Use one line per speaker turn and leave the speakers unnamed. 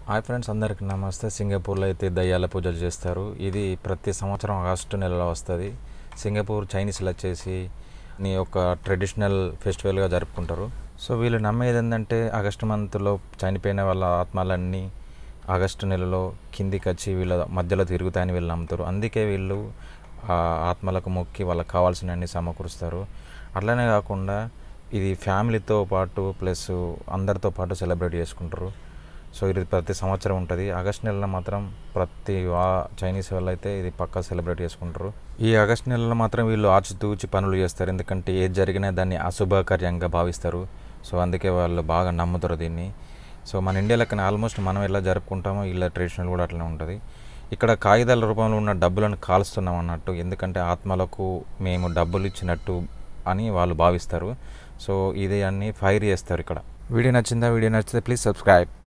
hi friends అందరికీ నమస్తే సింగపూర్లో అయితే దయ్యాల పూజలు చేస్తారు ఇది ప్రతి సంవత్సరం ఆగస్టు నెలలో వస్తుంది సింగపూర్ చైనీస్లో వచ్చేసి నీ ఒక ట్రెడిషనల్ ఫెస్టివల్గా జరుపుకుంటారు సో వీళ్ళు నమ్మేది ఏంటంటే ఆగస్టు మంత్లో చనిపోయిన వాళ్ళ ఆత్మలన్నీ ఆగస్టు నెలలో కిందికి వచ్చి వీళ్ళ మధ్యలో తిరుగుతాయని వీళ్ళు నమ్ముతారు అందుకే వీళ్ళు ఆ ఆత్మలకు మొక్కి వాళ్ళకి కావాల్సినవన్నీ సమకూరుస్తారు అట్లనే కాకుండా ఇది ఫ్యామిలీతో పాటు ప్లస్ అందరితో పాటు సెలబ్రేట్ చేసుకుంటారు సో ఇది ప్రతి సంవత్సరం ఉంటుంది ఆగస్ట్ నెలలో మాత్రం ప్రతి వా చైనీస్ వాళ్ళు అయితే ఇది పక్కా సెలబ్రేట్ చేసుకుంటారు ఈ ఆగస్ట్ నెలలో మాత్రం వీళ్ళు ఆచితూచి పనులు చేస్తారు ఎందుకంటే ఏది జరిగినా దాన్ని అశుభకార్యంగా భావిస్తారు సో అందుకే వాళ్ళు బాగా నమ్ముతారు దీన్ని సో మన ఇండియా లెక్కన ఆల్మోస్ట్ మనం ఎలా జరుపుకుంటామో ఇలా ట్రెడిషనల్ కూడా అట్లనే ఉంటుంది ఇక్కడ కాగితాల రూపంలో ఉన్న డబ్బులను కాలుస్తున్నాం అన్నట్టు ఎందుకంటే ఆత్మలకు మేము డబ్బులు ఇచ్చినట్టు అని వాళ్ళు భావిస్తారు సో ఇది అన్ని ఫైర్ చేస్తారు ఇక్కడ వీడియో నచ్చిందా వీడియో నచ్చితే ప్లీజ్ సబ్స్క్రైబ్